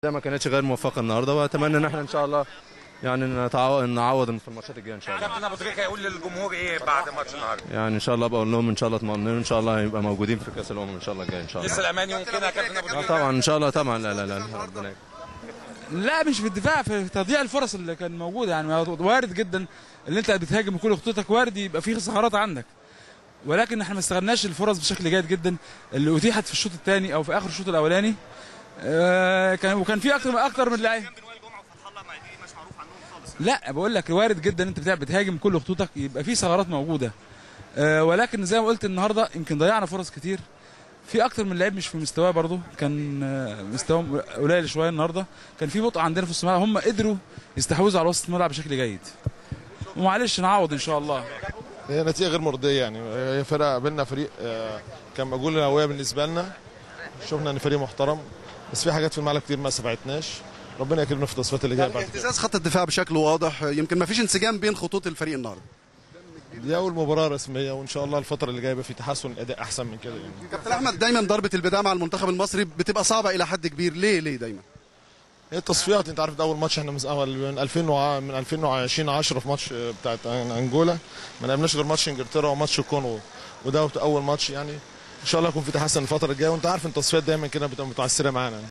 ده ما كانتش غير موفقه النهارده واتمنى ان احنا ان شاء الله يعني نتعو- نعوض في الماتشات الجايه ان شاء الله كابتن ابو تريكه يقول للجمهور ايه بعد ماتش النهارده يعني ان شاء الله بقول لهم ان شاء الله اطمئنوا ان شاء الله هيبقى موجودين في كاس الامم ان شاء الله الجاي ان شاء الله لسه الامان يمكنها يا كابتن ابو آه تريكه طبعا ان شاء الله طبعا لا لا لا ربنا يكرمك. لا مش في الدفاع في تضييع الفرص اللي كان موجوده يعني وارد جدا اللي انت بتهاجم كل خطوطك وارد يبقى في ثغرات عندك ولكن احنا ما استغلناش الفرص بشكل جيد جدا اللي اتيحت في الشوط الثاني او في اخر الشوط الاولاني آه كان وكان في اكتر من اكتر من لعيب لا بقول لك وارد جدا انت بتاع بتهاجم كل خطوطك يبقى في ثغرات موجوده آه ولكن زي ما قلت النهارده يمكن ضيعنا فرص كتير في اكتر من لعيب مش في مستواه برضه كان آه، مستواهم قليل شويه النهارده كان في بطء عندنا في وسط الملعب هم قدروا يستحوذوا على وسط الملعب بشكل جيد ومعلش نعوض ان شاء الله هي نتيجه غير مرضيه يعني هي فرقه قابلنا فريق آه، كان مجهول الهويه بالنسبه لنا شفنا ان فريق محترم بس في حاجات في الملعب كتير ما سبعتناش ربنا يكرمنا في التصفيات اللي جايه بعد كده اهتزاز خط الدفاع بشكل واضح يمكن ما فيش انسجام بين خطوط الفريق النهارده دي اول مباراه رسميه وان شاء الله الفتره اللي جايه يبقى في تحسن الاداء احسن من كده يعني كابتن احمد دايما ضربه البدايه مع المنتخب المصري بتبقى صعبه الى حد كبير ليه ليه دايما هي التصفيات انت عارف ده اول ماتش احنا من اول من 2000 وع- من 2020 10 في ماتش آه، بتاعت انجولا ما لعبناش غير ماتش انجلترا وماتش الكونغو وده اول ماتش يعني ان شاء الله يكون في تحسن الفتره الجايه وانت عارف ان التصفيات دايما كده بتبقى متعثره معانا